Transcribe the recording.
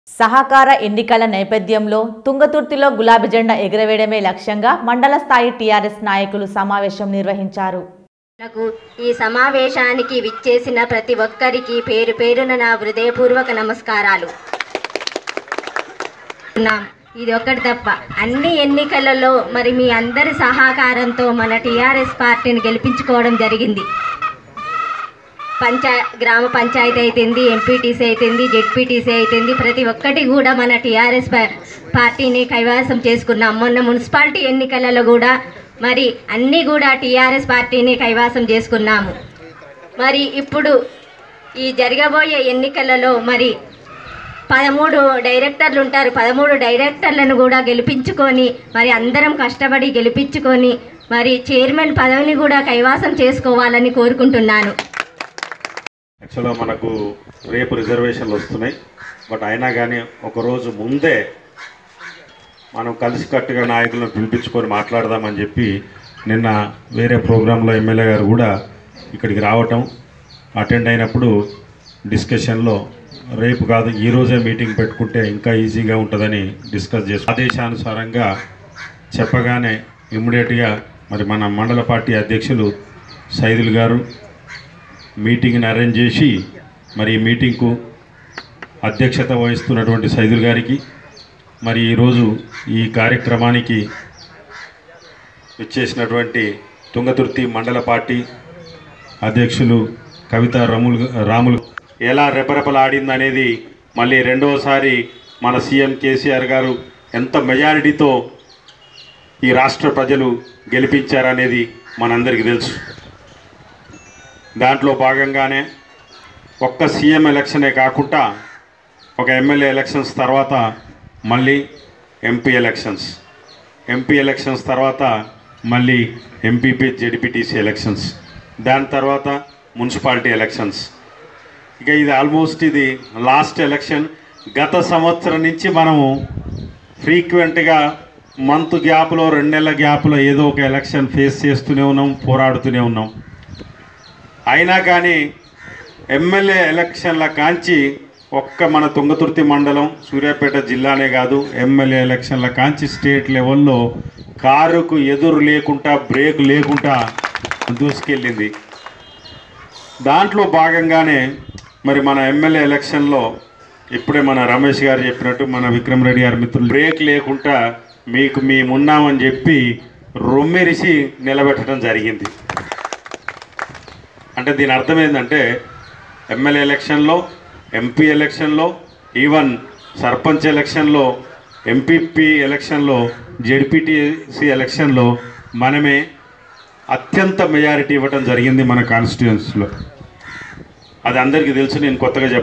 సహకార ఎన్నికల నేపథ్యంలో తుంగతుర్తిలో గులాబీ జెండా ఎగురవేయడమే లక్ష్యంగా మండల స్థాయి టీఆర్ఎస్ నాయకులు సమావేశం నిర్వహించారు నాకు ఈ సమావేశానికి విచ్చేసిన ప్రతి ఒక్కరికి పేరు పేరున నా హృదయపూర్వక నమస్కారాలు ఉన్నాం. ఇది ఒకటి తప్ప అన్ని ఎన్నికలలో మరి మీ అందరి సహకారంతో మన టీఆర్ఎస్ పార్టీని గెలిపించుకోవడం జరిగింది పంచా గ్రామ పంచాయతీ అయితేంది ఎంపీటీసీ అయితేంది జెడ్పీటీసీ అయితేంది ప్రతి ఒక్కటి కూడా మన టీఆర్ఎస్ పార్టీని కైవసం చేసుకున్నాం మొన్న మున్సిపాలిటీ ఎన్నికలలో కూడా మరి అన్నీ కూడా టీఆర్ఎస్ పార్టీని కైవాసం చేసుకున్నాము మరి ఇప్పుడు ఈ జరగబోయే ఎన్నికలలో మరి పదమూడు డైరెక్టర్లు ఉంటారు పదమూడు డైరెక్టర్లను కూడా గెలిపించుకొని మరి అందరం కష్టపడి గెలిపించుకొని మరి చైర్మన్ పదవిని కూడా కైవాసం చేసుకోవాలని కోరుకుంటున్నాను యాక్చువల్గా మనకు రేపు రిజర్వేషన్లు వస్తున్నాయి బట్ అయినా కానీ ఒకరోజు ముందే మనం కలిసికట్టుగా నాయకులను పిలిపించుకొని మాట్లాడదామని చెప్పి నిన్న వేరే ప్రోగ్రాంలో ఎమ్మెల్యే గారు కూడా ఇక్కడికి రావటం అటెండ్ అయినప్పుడు డిస్కషన్లో రేపు కాదు ఈ రోజే మీటింగ్ పెట్టుకుంటే ఇంకా ఈజీగా ఉంటుందని డిస్కస్ చేసి ఆదేశానుసారంగా చెప్పగానే ఇమ్మీడియట్గా మరి మన మండల పార్టీ అధ్యక్షులు సైదుల్ గారు మీటింగ్ని అరేంజ్ చేసి మరి ఈ మీటింగ్కు అధ్యక్షత వహిస్తున్నటువంటి సైదుల్ గారికి మరి ఈరోజు ఈ కార్యక్రమానికి ఇచ్చేసినటువంటి తుంగతుర్తి మండల పార్టీ అధ్యక్షులు కవిత రములు రాములు ఎలా రెపరెపలాడిందనేది మళ్ళీ రెండవసారి మన సీఎం కేసీఆర్ గారు ఎంత మెజారిటీతో ఈ రాష్ట్ర ప్రజలు గెలిపించారనేది మనందరికీ తెలుసు దాంట్లో భాగంగానే ఒక్క సీఎం ఎలక్షనే కాకుండా ఒక ఎమ్మెల్యే ఎలక్షన్స్ తర్వాత మళ్ళీ ఎంపీ ఎలక్షన్స్ ఎంపీ ఎలక్షన్స్ తర్వాత మళ్ళీ ఎంపీపీ జెడ్పీటీసీ ఎలక్షన్స్ దాని తర్వాత మున్సిపాలిటీ ఎలక్షన్స్ ఇక ఇది ఆల్మోస్ట్ ఇది లాస్ట్ ఎలక్షన్ గత సంవత్సరం నుంచి మనము ఫ్రీక్వెంట్గా మంత్ గ్యాప్లో రెండు నెలల గ్యాప్లో ఏదో ఒక ఎలక్షన్ ఫేస్ చేస్తూనే ఉన్నాం పోరాడుతూనే ఉన్నాం అయినా కానీ ఎమ్మెల్యే ఎలక్షన్ల కాంచి ఒక్క మన తుంగతుర్తి మండలం సూర్యాపేట జిల్లానే కాదు ఎమ్మెల్యే ఎలక్షన్ల కాంచి స్టేట్ లెవెల్లో కారుకు ఎదురు లేకుండా బ్రేక్ లేకుండా దూసుకెళ్ళింది దాంట్లో భాగంగానే మరి మన ఎమ్మెల్యే ఎలక్షన్లో ఇప్పుడే మన రమేష్ గారు చెప్పినట్టు మన విక్రమ్ రెడ్డి గారి మిత్రులు బ్రేక్ లేకుండా మీకు మేమున్నామని చెప్పి రొమ్మెరిసి నిలబెట్టడం జరిగింది అంటే దీని అర్థం ఏంటంటే ఎమ్మెల్యే ఎలక్షన్లో ఎంపీ ఎలక్షన్లో ఈవెన్ సర్పంచ్ ఎలక్షన్లో ఎంపీపీ ఎలక్షన్లో జెడ్పీటీసీ ఎలక్షన్లో మనమే అత్యంత మెజారిటీ ఇవ్వడం జరిగింది మన కాన్స్టిట్యుయెన్సీలో అది అందరికీ తెలుసు నేను కొత్తగా చెప్ప